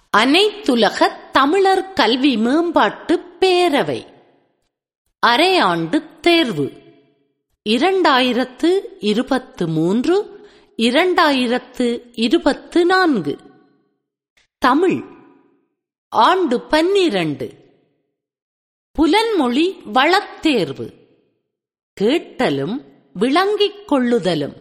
அனைத்துலக தமிழர் கல்வி மேம்பாட்டு பேரவை அரையாண்டு தேர்வு இரண்டாயிரத்து இருபத்து மூன்று இரண்டாயிரத்து இருபத்து நான்கு தமிழ் ஆண்டு பன்னிரண்டு புலன்மொழி வளத்தேர்வு கேட்டலும் விளங்கிக் கொள்ளுதலும்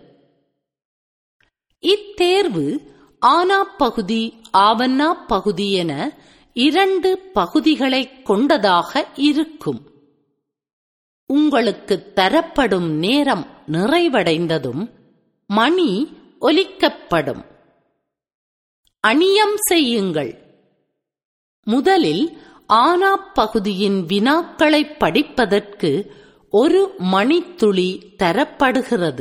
இத்தேர்வு ஆனா பகுதி ஆவன்னா பகுதி என இரண்டு பகுதிகளைக் கொண்டதாக இருக்கும் உங்களுக்கு தரப்படும் நேரம் நிறைவடைந்ததும் மணி ஒலிக்கப்படும் அணியம் செய்யுங்கள் முதலில் ஆனா பகுதியின் வினாக்களை படிப்பதற்கு ஒரு மணித்துளி தரப்படுகிறது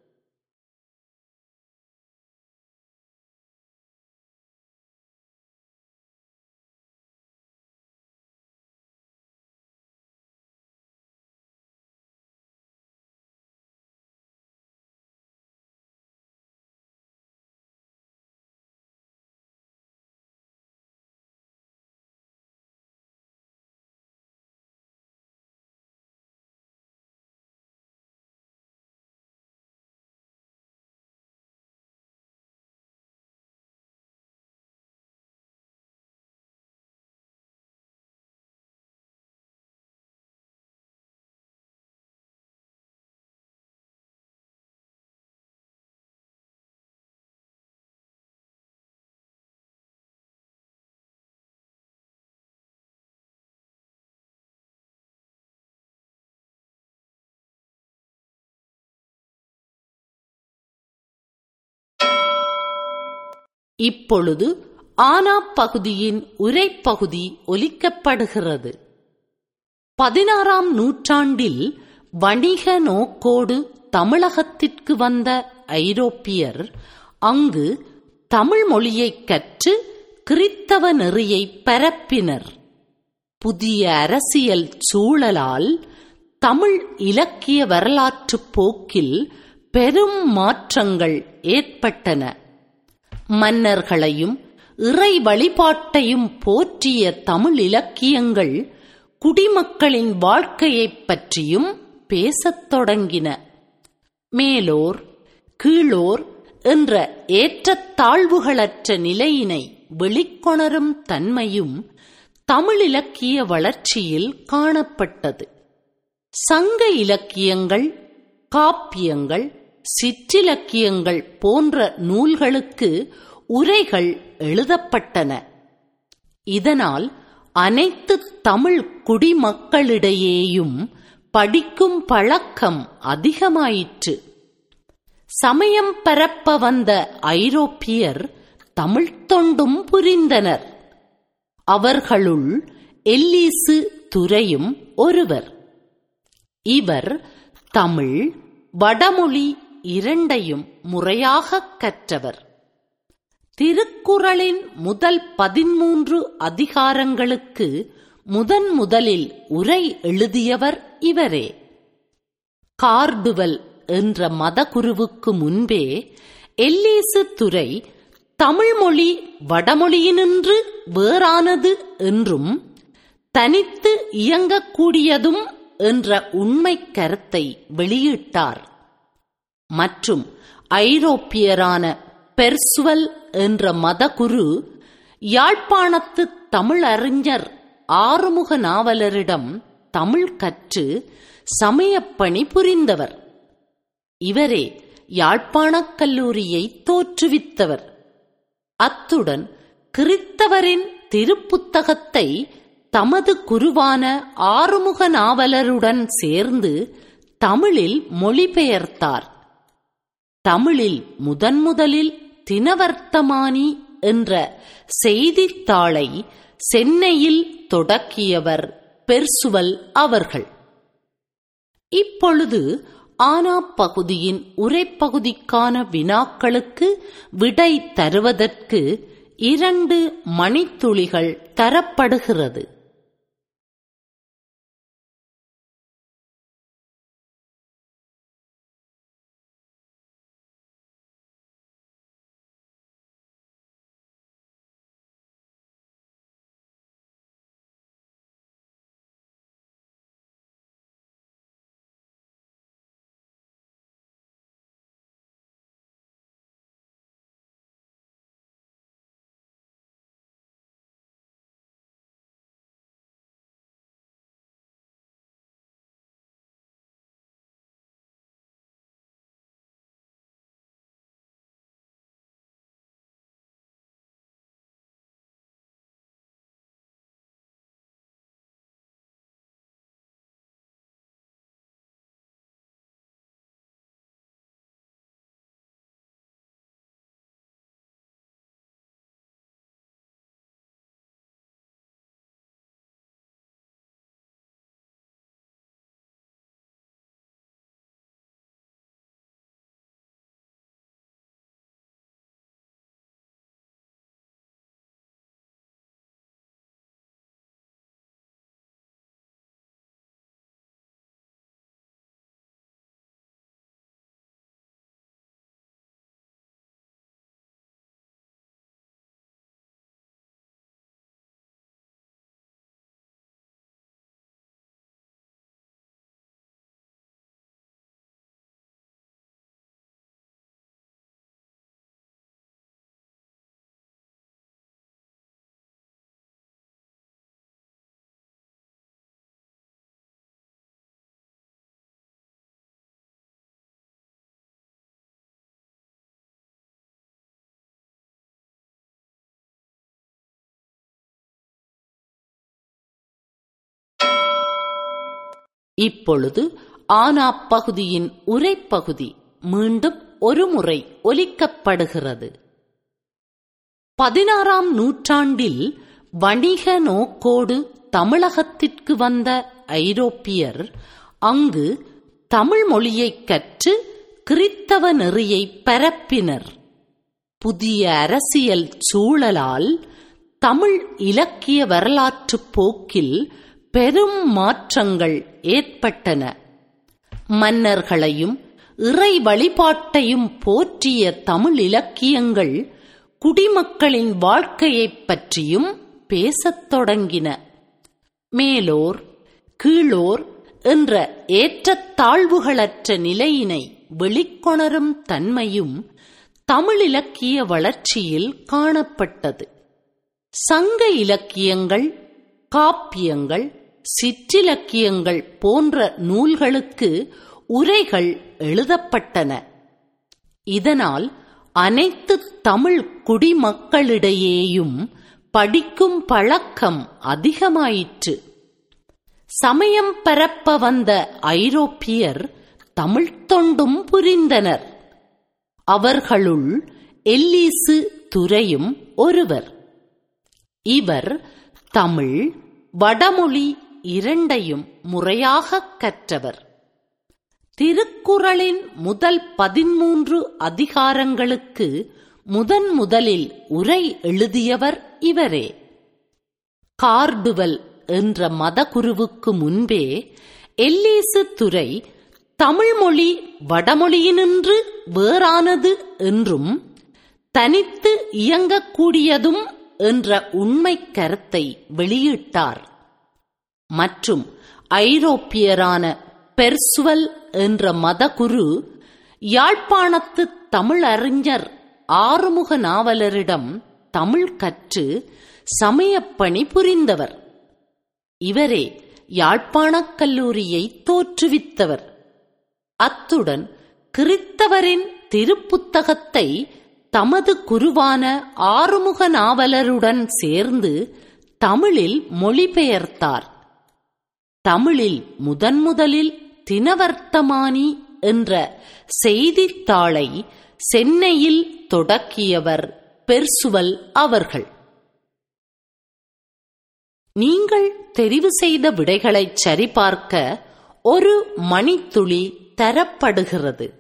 இப்பொழுது ஆனா பகுதியின் உரைப்பகுதி ஒலிக்கப்படுகிறது பதினாறாம் நூற்றாண்டில் வணிக நோக்கோடு தமிழகத்திற்கு வந்த ஐரோப்பியர் அங்கு தமிழ் மொழியைக் கற்று கிறித்தவ நெறியை பரப்பினர் புதிய அரசியல் சூழலால் தமிழ் இலக்கிய வரலாற்றுப் போக்கில் பெரும் மாற்றங்கள் ஏற்பட்டன மன்னர்களையும் இறை வழிபாட்டையும் போற்றிய தமிழ் இலக்கியங்கள் குடிமக்களின் வாழ்க்கையைப் பற்றியும் பேசத் தொடங்கின மேலோர் கீழோர் என்ற ஏற்றத்தாழ்வுகளற்ற நிலையினை வெளிக்கொணரும் தன்மையும் தமிழ் இலக்கிய வளர்ச்சியில் காணப்பட்டது சங்க இலக்கியங்கள் காப்பியங்கள் சிற்றிலக்கியங்கள் போன்ற நூல்களுக்கு உரைகள் எழுதப்பட்டன இதனால் அனைத்து தமிழ் குடிமக்களிடையேயும் படிக்கும் பழக்கம் அதிகமாயிற்று சமயம் பரப்ப வந்த ஐரோப்பியர் தமிழ் தொண்டும் புரிந்தனர் அவர்களுள் எல்லீசு துரையும் ஒருவர் இவர் தமிழ் வடமொழி இரண்டையும் முறையாகக் கற்றவர் திருக்குறளின் முதல் பதிமூன்று அதிகாரங்களுக்கு முதன் முதலில் உரை எழுதியவர் இவரே கார்டுவல் என்ற மதகுருவுக்கு முன்பே எல்லீசு துரை தமிழ்மொழி வடமொழியினின்று வேறானது என்றும் தனித்து இயங்கக்கூடியதும் என்ற உண்மை கருத்தை வெளியிட்டார் மற்றும் ஐரோப்பியரான பெர்சுவல் என்ற மதகுரு யாழ்ப்பாணத்து தமிழறிஞர் ஆறுமுக நாவலரிடம் தமிழ் கற்று சமயப்பணி புரிந்தவர் இவரே யாழ்ப்பாணக் கல்லூரியை தோற்றுவித்தவர் அத்துடன் கிறித்தவரின் திருப்புத்தகத்தை தமது குருவான ஆறுமுக நாவலருடன் சேர்ந்து தமிழில் மொழிபெயர்த்தார் தமிழில் முதன் முதலில் தினவர்த்தமானி என்ற செய்தித்தாளை சென்னையில் தொடக்கியவர் பெர்சுவல் அவர்கள் இப்பொழுது ஆனா பகுதியின் உரைப்பகுதிக்கான வினாக்களுக்கு விடை தருவதற்கு இரண்டு மணித்துளிகள் தரப்படுகிறது இப்பொழுது ஆனா பகுதியின் உரைப்பகுதி மீண்டும் ஒருமுறை ஒலிக்கப்படுகிறது பதினாறாம் நூற்றாண்டில் வணிக நோக்கோடு தமிழகத்திற்கு வந்த ஐரோப்பியர் அங்கு தமிழ் மொழியைக் கற்று கிறித்தவ நெறியை பரப்பினர் புதிய அரசியல் சூழலால் தமிழ் இலக்கிய வரலாற்றுப் போக்கில் பெரும் மாற்றங்கள் ஏற்பட்டன மன்னர்களையும் இறை வழிபாட்டையும் போற்றிய தமிழ் இலக்கியங்கள் குடிமக்களின் வாழ்க்கையைப் பற்றியும் பேசத் தொடங்கின மேலோர் கீழோர் என்ற ஏற்றத்தாழ்வுகளற்ற நிலையினை வெளிக்கொணரும் தன்மையும் தமிழ் இலக்கிய வளர்ச்சியில் காணப்பட்டது சங்க இலக்கியங்கள் காப்பியங்கள் சிற்றிலக்கியங்கள் போன்ற நூல்களுக்கு உரைகள் எழுதப்பட்டன இதனால் அனைத்து தமிழ் குடிமக்களிடையேயும் படிக்கும் பழக்கம் அதிகமாயிற்று சமயம் பரப்ப வந்த ஐரோப்பியர் தமிழ் தொண்டும் புரிந்தனர் அவர்களுள் எல்லீசு துரையும் ஒருவர் இவர் தமிழ் வடமொழி இரண்டையும் முறையாகக் கற்றவர் திருக்குறளின் முதல் பதிமூன்று அதிகாரங்களுக்கு முதன் முதலில் உரை எழுதியவர் இவரே கார்டுவல் என்ற மதகுருவுக்கு முன்பே எல்லீசு துரை தமிழ் மொழி வடமொழியினின்று வேறானது என்றும் தனித்து இயங்கக்கூடியதும் என்ற உண்மை கருத்தை வெளியிட்டார் மற்றும் ஐரோப்பியரான பெர்சுவல் என்ற மதகுரு யாழ்ப்பாணத்து தமிழறிஞர் ஆறுமுக நாவலரிடம் தமிழ் கற்று சமயப்பணி புரிந்தவர் இவரே யாழ்ப்பாணக் கல்லூரியை தோற்றுவித்தவர் அத்துடன் கிறித்தவரின் திருப்புத்தகத்தை தமது குருவான ஆறுமுக நாவலருடன் சேர்ந்து தமிழில் மொழிபெயர்த்தார் தமிழில் முதன் முதலில் தினவர்த்தமானி என்ற செய்தித்தாளை சென்னையில் தொடக்கியவர் பெர்சுவல் அவர்கள் நீங்கள் தெரிவு செய்த விடைகளை சரிபார்க்க ஒரு மணித்துளி தரப்படுகிறது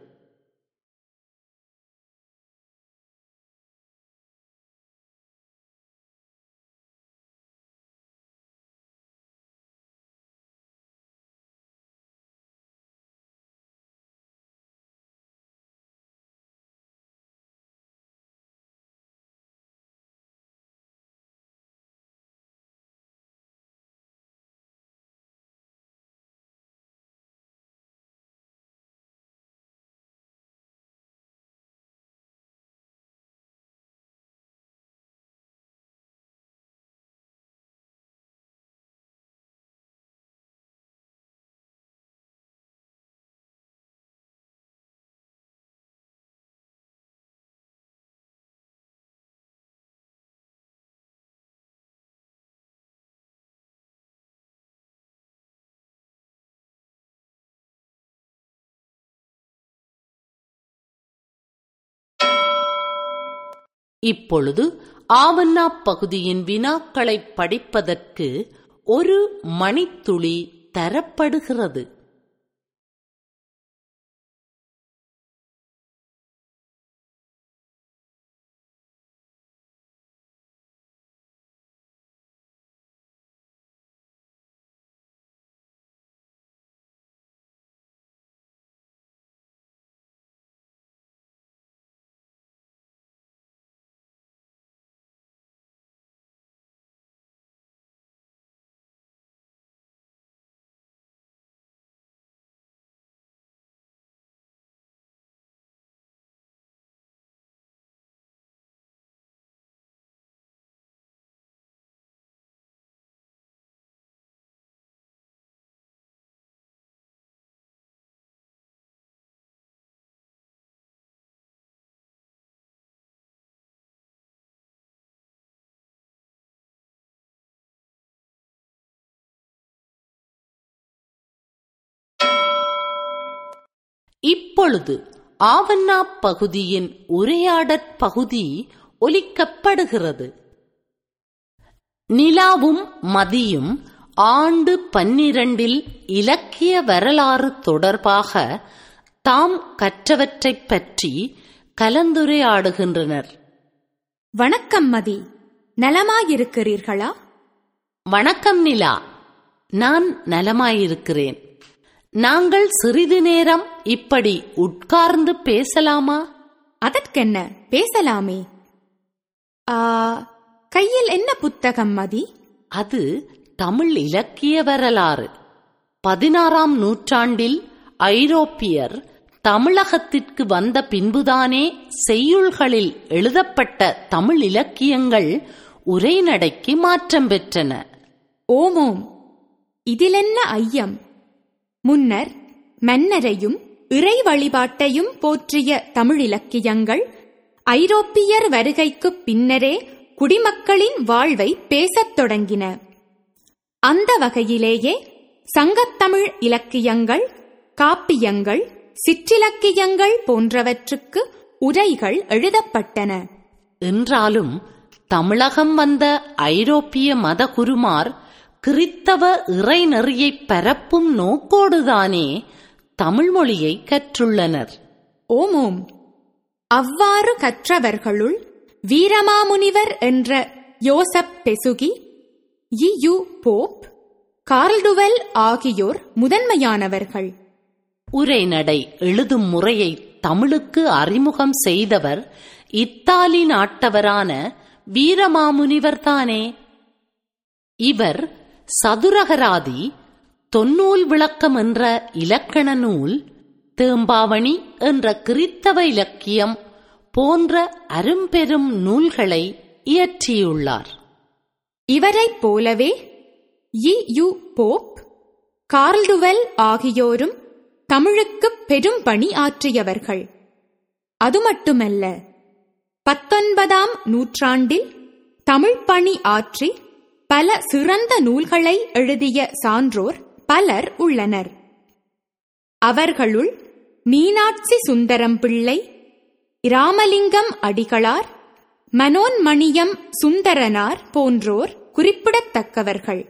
இப்பொழுது ஆவண்ணா பகுதியின் வினாக்களைப் படிப்பதற்கு ஒரு மணித்துளி தரப்படுகிறது இப்பொழுது ஆவண்ணா பகுதியின் உரையாடற் பகுதி ஒலிக்கப்படுகிறது நிலாவும் மதியும் ஆண்டு பன்னிரண்டில் இலக்கிய வரலாறு தொடர்பாக தாம் கற்றவற்றைப் பற்றி கலந்துரையாடுகின்றனர் வணக்கம் மதி நலமாயிருக்கிறீர்களா வணக்கம் நிலா நான் நலமாயிருக்கிறேன் நாங்கள் சிறிது நேரம் இப்படி உட்கார்ந்து பேசலாமா அதற்கென்ன பேசலாமே ஆ கையில் என்ன புத்தகம் மதி அது தமிழ் இலக்கிய வரலாறு பதினாறாம் நூற்றாண்டில் ஐரோப்பியர் தமிழகத்திற்கு வந்த பின்புதானே செய்யுள்களில் எழுதப்பட்ட தமிழ் இலக்கியங்கள் உரைநடைக்கு மாற்றம் பெற்றன ஓமோம் இதிலென்ன ஐயம் முன்னர் மன்னரையும் இறை வழிபாட்டையும் போற்றிய தமிழிலக்கியங்கள் ஐரோப்பியர் வருகைக்குப் பின்னரே குடிமக்களின் வாழ்வை பேசத் தொடங்கின அந்த வகையிலேயே சங்கத்தமிழ் இலக்கியங்கள் காப்பியங்கள் சிற்றிலக்கியங்கள் போன்றவற்றுக்கு உரைகள் எழுதப்பட்டன என்றாலும் தமிழகம் வந்த ஐரோப்பிய மதகுருமார் கிறித்தவ இறைநெறியைப் பரப்பும் நோக்கோடுதானே தமிழ் மொழியை கற்றுள்ளனர் ஓமோம் அவ்வாறு கற்றவர்களுள் வீரமாமுனிவர் என்ற யோசப் பெசுகி இயு போப் கார்ல்டுவெல் ஆகியோர் முதன்மையானவர்கள் உரைநடை எழுதும் முறையை தமிழுக்கு அறிமுகம் செய்தவர் இத்தாலி நாட்டவரான வீரமாமுனிவர்தானே இவர் சதுரகராதி தொன்னூல் விளக்கம் என்ற இலக்கண நூல் தேம்பாவணி என்ற கிறித்தவ இலக்கியம் போன்ற அரும்பெரும் நூல்களை இயற்றியுள்ளார் இவரைப் போலவே இயு போப் கார்ல்டுவெல் ஆகியோரும் தமிழுக்குப் பெரும் பணி ஆற்றியவர்கள் அது மட்டுமல்ல பத்தொன்பதாம் நூற்றாண்டில் தமிழ் பணி ஆற்றி பல சிறந்த நூல்களை எழுதிய சான்றோர் பலர் உள்ளனர் அவர்களுள் மீனாட்சி சுந்தரம் பிள்ளை இராமலிங்கம் அடிகளார் மனோன்மணியம் சுந்தரனார் போன்றோர் குறிப்பிடத்தக்கவர்கள்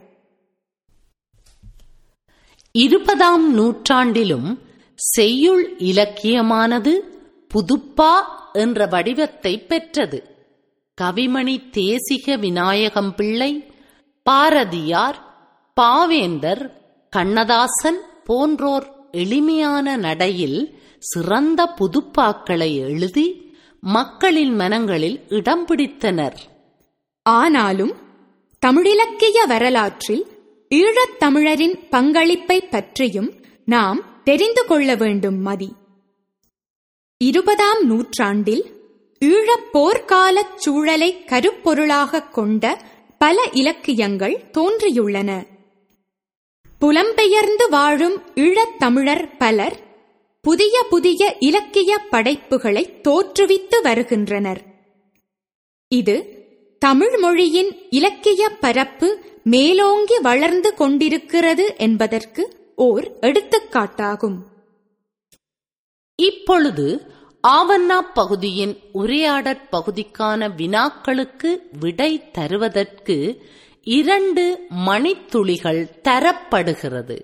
இருபதாம் நூற்றாண்டிலும் செய்யுள் இலக்கியமானது புதுப்பா என்ற வடிவத்தை பெற்றது கவிமணி தேசிக விநாயகம் பிள்ளை பாரதியார் பாவேந்தர் கண்ணதாசன் போன்றோர் எளிமையான நடையில் சிறந்த புதுப்பாக்களை எழுதி மக்களின் மனங்களில் இடம் பிடித்தனர் ஆனாலும் தமிழிலக்கிய வரலாற்றில் ஈழத் தமிழரின் பங்களிப்பை பற்றியும் நாம் தெரிந்து கொள்ள வேண்டும் மதி இருபதாம் நூற்றாண்டில் ஈழப் போர்க்காலச் சூழலை கருப்பொருளாகக் கொண்ட பல இலக்கியங்கள் தோன்றியுள்ளன புலம்பெயர்ந்து வாழும் ஈழத் தமிழர் பலர் புதிய புதிய இலக்கிய படைப்புகளை தோற்றுவித்து வருகின்றனர் இது தமிழ் மொழியின் இலக்கிய பரப்பு மேலோங்கி வளர்ந்து கொண்டிருக்கிறது என்பதற்கு ஓர் எடுத்துக்காட்டாகும் இப்பொழுது ஆவண்ணா பகுதியின் உரையாடற் பகுதிக்கான வினாக்களுக்கு விடை தருவதற்கு இரண்டு மணித்துளிகள் தரப்படுகிறது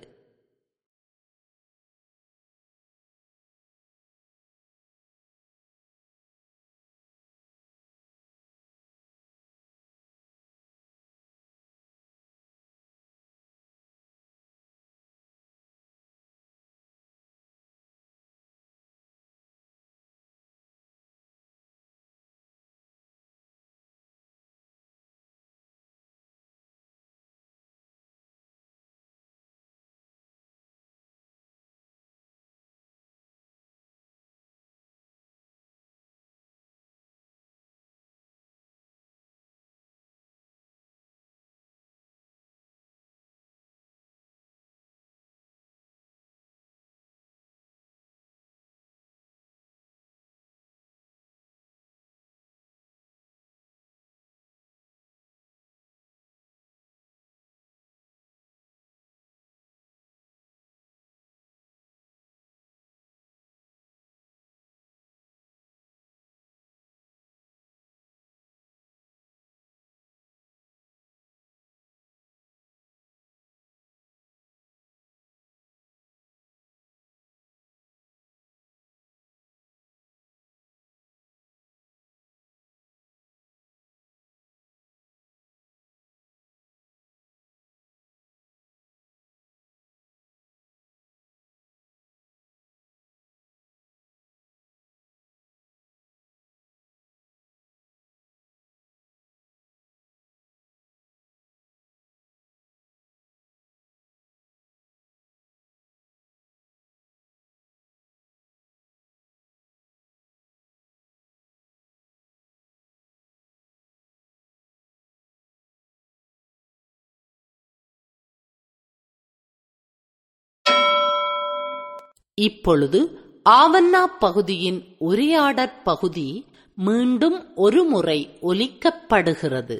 இப்பொழுது ஆவண்ணா பகுதியின் உரையாடற் பகுதி மீண்டும் ஒருமுறை ஒலிக்கப்படுகிறது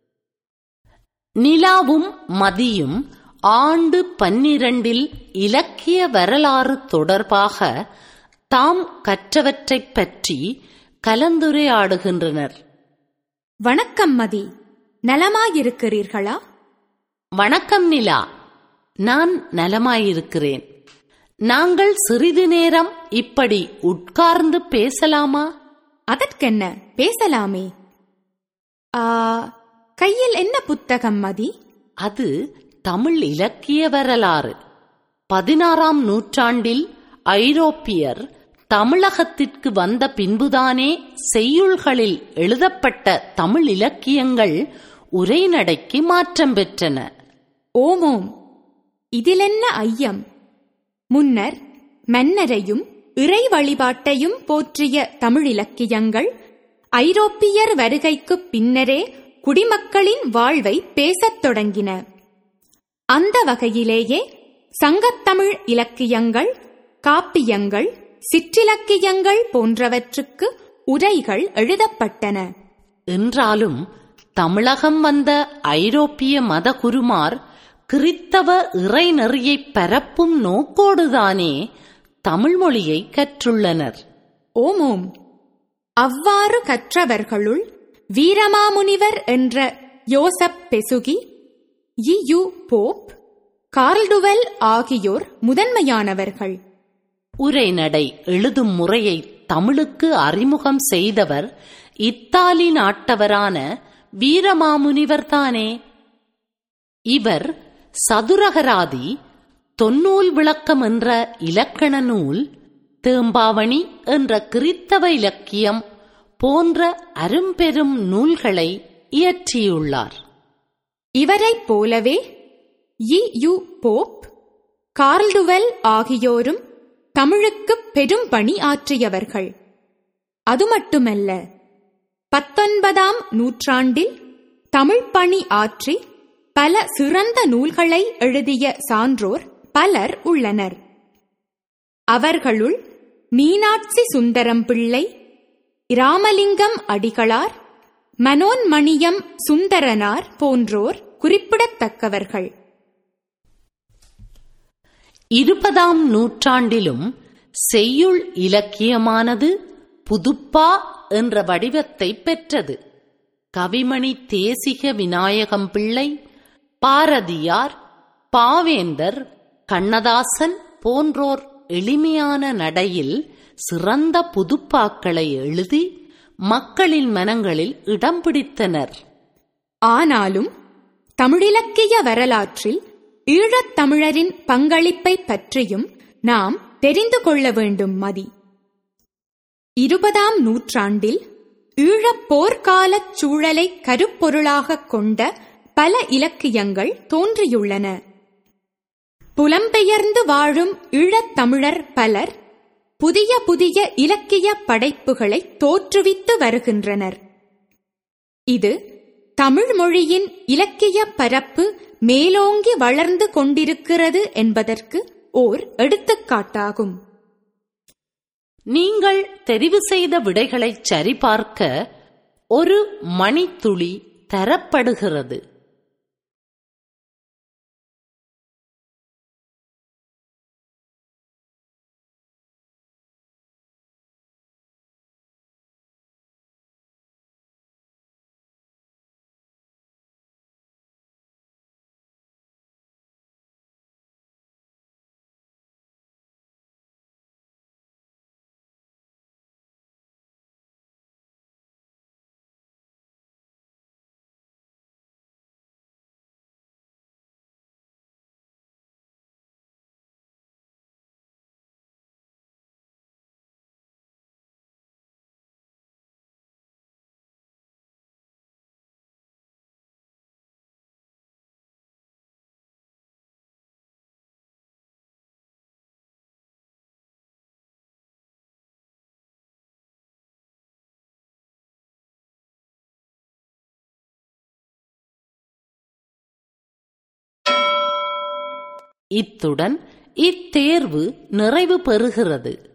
நிலாவும் மதியும் ஆண்டு பன்னிரண்டில் இலக்கிய வரலாறு தொடர்பாக தாம் கற்றவற்றைப் பற்றி கலந்துரையாடுகின்றனர் வணக்கம் மதி நலமாயிருக்கிறீர்களா வணக்கம் நிலா நான் நலமாயிருக்கிறேன் நாங்கள் சிறிது நேரம் இப்படி உட்கார்ந்து பேசலாமா அதற்கென்ன பேசலாமே ஆ கையில் என்ன புத்தகம் மதி அது தமிழ் இலக்கிய வரலாறு பதினாறாம் நூற்றாண்டில் ஐரோப்பியர் தமிழகத்திற்கு வந்த பின்புதானே செய்யுள்களில் எழுதப்பட்ட தமிழ் இலக்கியங்கள் உரைநடைக்கு மாற்றம் பெற்றன ஓமோம் இதிலென்ன ஐயம் முன்னர் மன்னரையும் இறை வழிபாட்டையும் போற்றிய தமிழ் இலக்கியங்கள் ஐரோப்பியர் வருகைக்குப் பின்னரே குடிமக்களின் வாழ்வை பேசத் தொடங்கின அந்த வகையிலேயே சங்கத்தமிழ் இலக்கியங்கள் காப்பியங்கள் சிற்றிலக்கியங்கள் போன்றவற்றுக்கு உரைகள் எழுதப்பட்டன என்றாலும் தமிழகம் வந்த ஐரோப்பிய மதகுருமார் கிறித்தவ இறைநெறியைப் பரப்பும் நோக்கோடுதானே தமிழ் மொழியை கற்றுள்ளனர் ஓமோம் அவ்வாறு கற்றவர்களுள் வீரமாமுனிவர் என்ற யோசப் பெசுகி இயு போப் கார்ல்டுவெல் ஆகியோர் முதன்மையானவர்கள் உரைநடை எழுதும் முறையை தமிழுக்கு அறிமுகம் செய்தவர் இத்தாலி நாட்டவரான வீரமாமுனிவர்தானே இவர் சதுரகராதி தொன்னூல் விளக்கம் என்ற இலக்கண நூல் தேம்பாவணி என்ற கிறித்தவ இலக்கியம் போன்ற அரும்பெரும் நூல்களை இயற்றியுள்ளார் இவரைப் போலவே இயு போப் கார்ல்டுவெல் ஆகியோரும் தமிழுக்கு பெரும் பணி ஆற்றியவர்கள் அது மட்டுமல்ல பத்தொன்பதாம் நூற்றாண்டில் தமிழ் பணி ஆற்றி பல சிறந்த நூல்களை எழுதிய சான்றோர் பலர் உள்ளனர் அவர்களுள் மீனாட்சி சுந்தரம் பிள்ளை இராமலிங்கம் அடிகளார் மனோன்மணியம் சுந்தரனார் போன்றோர் குறிப்பிடத்தக்கவர்கள் இருபதாம் நூற்றாண்டிலும் செய்யுள் இலக்கியமானது புதுப்பா என்ற வடிவத்தை பெற்றது கவிமணி தேசிக விநாயகம் பிள்ளை பாரதியார் பாவேந்தர் கண்ணதாசன் போன்றோர் எளிமையான நடையில் சிறந்த புதுப்பாக்களை எழுதி மக்களின் மனங்களில் இடம் பிடித்தனர் ஆனாலும் தமிழிலக்கிய வரலாற்றில் ஈழத் தமிழரின் பங்களிப்பை பற்றியும் நாம் தெரிந்து கொள்ள வேண்டும் மதி இருபதாம் நூற்றாண்டில் ஈழப் போர்க்காலச் சூழலை கருப்பொருளாகக் கொண்ட பல இலக்கியங்கள் தோன்றியுள்ளன புலம்பெயர்ந்து வாழும் ஈழத் தமிழர் பலர் புதிய புதிய இலக்கிய படைப்புகளை தோற்றுவித்து வருகின்றனர் இது தமிழ் மொழியின் இலக்கிய பரப்பு மேலோங்கி வளர்ந்து கொண்டிருக்கிறது என்பதற்கு ஓர் எடுத்துக்காட்டாகும் நீங்கள் தெரிவு செய்த விடைகளை சரிபார்க்க ஒரு மணித்துளி தரப்படுகிறது இத்துடன் இத்தேர்வு நிறைவு பெறுகிறது